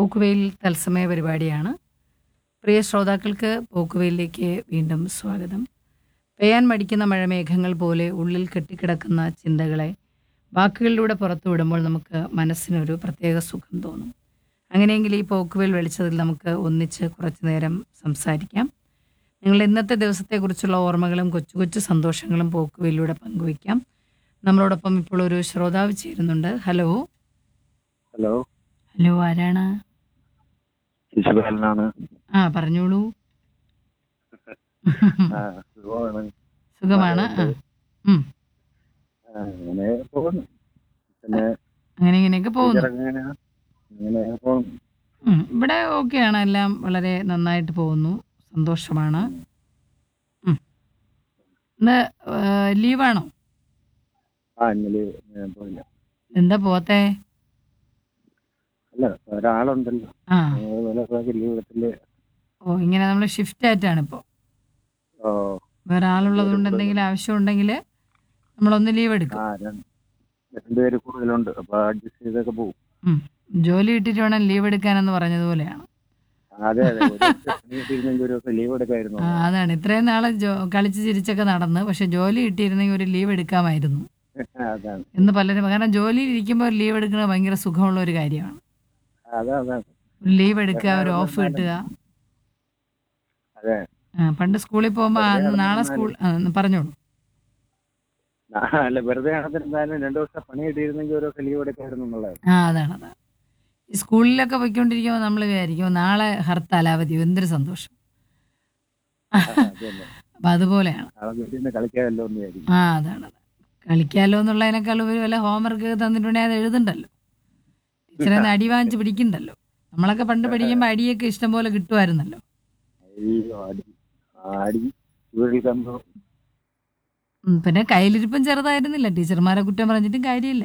പോക്കുവെയിൽ തത്സമയ പരിപാടിയാണ് പ്രിയ ശ്രോതാക്കൾക്ക് പോക്കുവെയിലേക്ക് വീണ്ടും സ്വാഗതം പെയ്യാൻ മടിക്കുന്ന മഴമേഘങ്ങൾ പോലെ ഉള്ളിൽ കെട്ടിക്കിടക്കുന്ന ചിന്തകളെ വാക്കുകളിലൂടെ പുറത്തുവിടുമ്പോൾ നമുക്ക് മനസ്സിനൊരു പ്രത്യേക സുഖം തോന്നും അങ്ങനെയെങ്കിൽ ഈ പോക്കുവെയിൽ വെളിച്ചതിൽ നമുക്ക് ഒന്നിച്ച് കുറച്ചു നേരം സംസാരിക്കാം നിങ്ങൾ ഇന്നത്തെ ദിവസത്തെക്കുറിച്ചുള്ള ഓർമ്മകളും കൊച്ചു കൊച്ചു സന്തോഷങ്ങളും പോക്കുവെയിലൂടെ പങ്കുവയ്ക്കാം നമ്മളോടൊപ്പം ഇപ്പോൾ ഒരു ശ്രോതാവ് ചേരുന്നുണ്ട് ഹലോ ഹലോ ഹലോ ആരാണ് ശിശുപാലനാണ് ആ പറഞ്ഞോളൂ ആ, സുഖമാണ് സുഖമാണ് ആ ഉം. ആ, അങ്ങനെ പോകുന്നു പിന്നെ അങ്ങനെ ഇങ്ങനെയൊക്കെ പോകുന്നു ടീച്ചറെങ്ങനെ? അങ്ങനെ പോകുന്നു ഉം. ഇവിടെ ഓക്കെയാണ് എല്ലാം വളരെ നന്നായിട്ട് പോകുന്നു സന്തോഷമാണ് ഉം. ഇന്ന് ഏഹ്, ലീവാണോ ആ ഇന്നലെ ഞാൻ പോയില്ല എന്താ പോത്തെ അല്ല ഒരാളുണ്ടല്ലോ ആ അതുപോലെ ലീവ് എടുത്തില്ല ഓ ഇങ്ങനെ നമ്മൾ ഷിഫ്റ്റ് ആയിട്ടാണ് ഇപ്പോൾ ഓ വേറെ ആളുള്ളത് കൊണ്ട് എന്തെങ്കിലും ആവശ്യം ഉണ്ടെങ്കിൽ നമ്മളൊന്ന് ലീവ് എടുക്കും ആ രണ്ട് രണ്ടുപേര് കൂടുതലുണ്ട് അപ്പൊ അഡ്ജസ്റ്റ് ചെയ്തൊക്കെ പോകും ഉം. ജോലി ഇട്ടിട്ട് വേണം ലീവ് എടുക്കാനെന്ന് പറഞ്ഞതുപോലെയാണ് അതെ അതെ ഒരു ദിവസം പണി കിട്ടിയിരുന്നെങ്കിൽ ഒരു ദിവസം ലീവ് എടുക്കായിരുന്നു ആ, അതാണ് ഇത്രയും നാളെ ജോ കളിച്ച് ചിരിച്ചൊക്കെ നടന്ന് പക്ഷെ ജോലി കിട്ടിയിരുന്നെങ്കിൽ ഒരു ലീവ് എടുക്കാമായിരുന്നു അതാണ് എന്ന് പലരും കാരണം ജോലിയിൽ ഇരിക്കുമ്പോൾ ലീവ് എടുക്കുന്നത് ഭയങ്കര സുഖമുള്ള ഒരു കാര്യമാണ് അതാ അതാണ് ഒരു ലീവ് എടുക്കുക ഒരു ഓഫ് കിട്ടുക അതെ ആ, പണ്ട് സ്കൂളിൽ പോകുമ്പോൾ ആ, വെറുതെ നാളെ സ്കൂൾ ആ, പറഞ്ഞോളൂ ആ, അല്ല വെറുതെ ആണെന്നിരുന്നാലും രണ്ടു ദിവസം പണി കിട്ടിയിരുന്നെങ്കിൽ ഒരു ദിവസം ലീവ് എടുക്കായിരുന്നു എന്നുള്ളത് ആ അതാണ് അതാണ് ഈ സ്കൂളിലൊക്കെ പോയിക്കൊണ്ടിരിക്കുമ്പോൾ നമ്മൾ വിചാരിക്കും നാളെ ഹർത്താൽ അവധി എന്തൊരു സന്തോഷം അതല്ലേ അപ്പം അതുപോലെയാണ് നാളെ വീട്ടിൽ നിന്ന് കളിക്കാമല്ലോ എന്ന് വിചാരിക്കും ആ അതാണ് അതാണ് കളിക്കാമല്ലോ എന്നുള്ളതിനേക്കാൾ ഉപരി വല്ല ഹോംവർക്ക് തന്നിട്ടുണ്ടെങ്കിൽ അത് എഴുതണ്ടല്ലോ ടീച്ചറെ ഒന്ന് അടി വാങ്ങിച്ച് പിടിക്കണ്ടല്ലോ നമ്മളൊക്കെ പണ്ട് പഠിക്കുമ്പോൾ അടിയൊക്കെ ഇഷ്ടം പോലെ കിട്ടുമായിരുന്നല്ലോ അയ്യോ അടി ആടി വീട്ടിൽ കമ്പോ ഉം, പിന്നെ കയ്യിലിരിപ്പം ചെറുതായിരുന്നില്ല ടീച്ചർമാരെ കുറ്റം പറഞ്ഞിട്ടും കാര്യമില്ല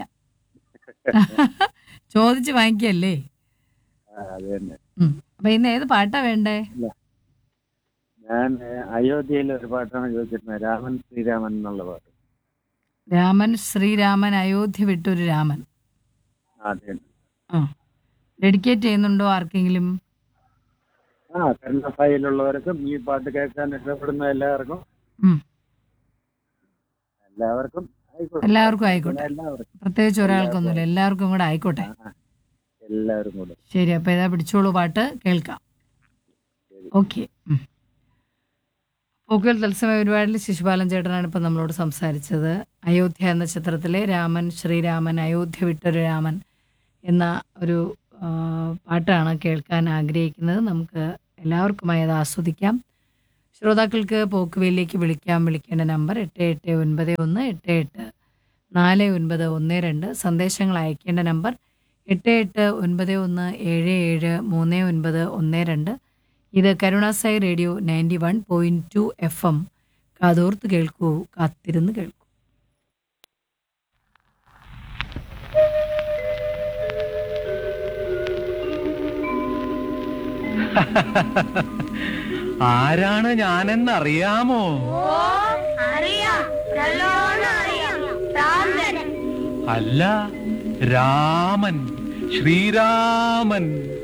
ചോദിച്ച് വാങ്ങിക്കല്ലേ അത് തന്നെ ഉം. അപ്പൊ ഇന്ന് ഏത് പാട്ടാ വേണ്ടേ ഞാൻ അയോധ്യയിലെ ഒരു പാട്ടാണ് ചോദിച്ചിരുന്നത് രാമൻ ശ്രീരാമൻ എന്നുള്ള പാട്ട് രാമൻ ശ്രീരാമൻ അയോധ്യ വിട്ടൊരു രാമൻ അതെ ആ ഡെഡിക്കേറ്റ് ചെയ്യുന്നുണ്ടോ ആർക്കെങ്കിലും ആ കരുണഫയിലുള്ളവർക്കും ഈ പാട്ട് കേൾക്കാൻ ഇഷ്ടപ്പെടുന്ന എല്ലാവർക്കും ഉം. എല്ലാവർക്കും ആയിക്കോട്ടെ എല്ലാവർക്കും ആയിക്കോട്ടെ എല്ലാവർക്കും പ്രത്യേകിച്ച് ഒരാൾക്കൊന്നുമില്ല എല്ലാവർക്കും കൂടെ ആയിക്കോട്ടെ ആ, എല്ലാവരും കൂടെ ശരി അപ്പൊ ഇതാ പിടിച്ചോളൂ പാട്ട് കേൾക്കാം ഓക്കെ പോക്കുവൽ തത്സമയ പരിപാടിയിൽ ശിശുപാലൻ ചേട്ടനാണ് ഇപ്പം നമ്മളോട് സംസാരിച്ചത് അയോധ്യ എന്ന ചിത്രത്തിലെ രാമൻ ശ്രീരാമൻ അയോധ്യ വിട്ടൊരു രാമൻ എന്ന ഒരു ആ, പാട്ടാണ് കേൾക്കാൻ ആഗ്രഹിക്കുന്നത് നമുക്ക് എല്ലാവർക്കുമായി അത് ആസ്വദിക്കാം ശ്രോതാക്കൾക്ക് പോക്കുവയിലേക്ക് വിളിക്കാം വിളിക്കേണ്ട നമ്പർ എട്ട് എട്ട് ഒൻപത് ഒന്ന് എട്ട് എട്ട് നാല് ഒൻപത് ഒന്ന് രണ്ട് സന്ദേശങ്ങൾ അയക്കേണ്ട നമ്പർ എട്ട് എട്ട് ഒൻപത് ഒന്ന് ഏഴ് ഏഴ് മൂന്ന് ഒൻപത് ഒന്ന് രണ്ട് ഇത് Karunasai radio ninety one point two F M കാതോർത്ത് കേൾക്കൂ കാത്തിരുന്ന് കേൾക്കൂ ആരാണ് ഞാനെന്നറിയാമോ ഓ അറിയാം നല്ലോണം അറിയാം ഭ്രാന്തൻ അല്ല രാമൻ ശ്രീരാമൻ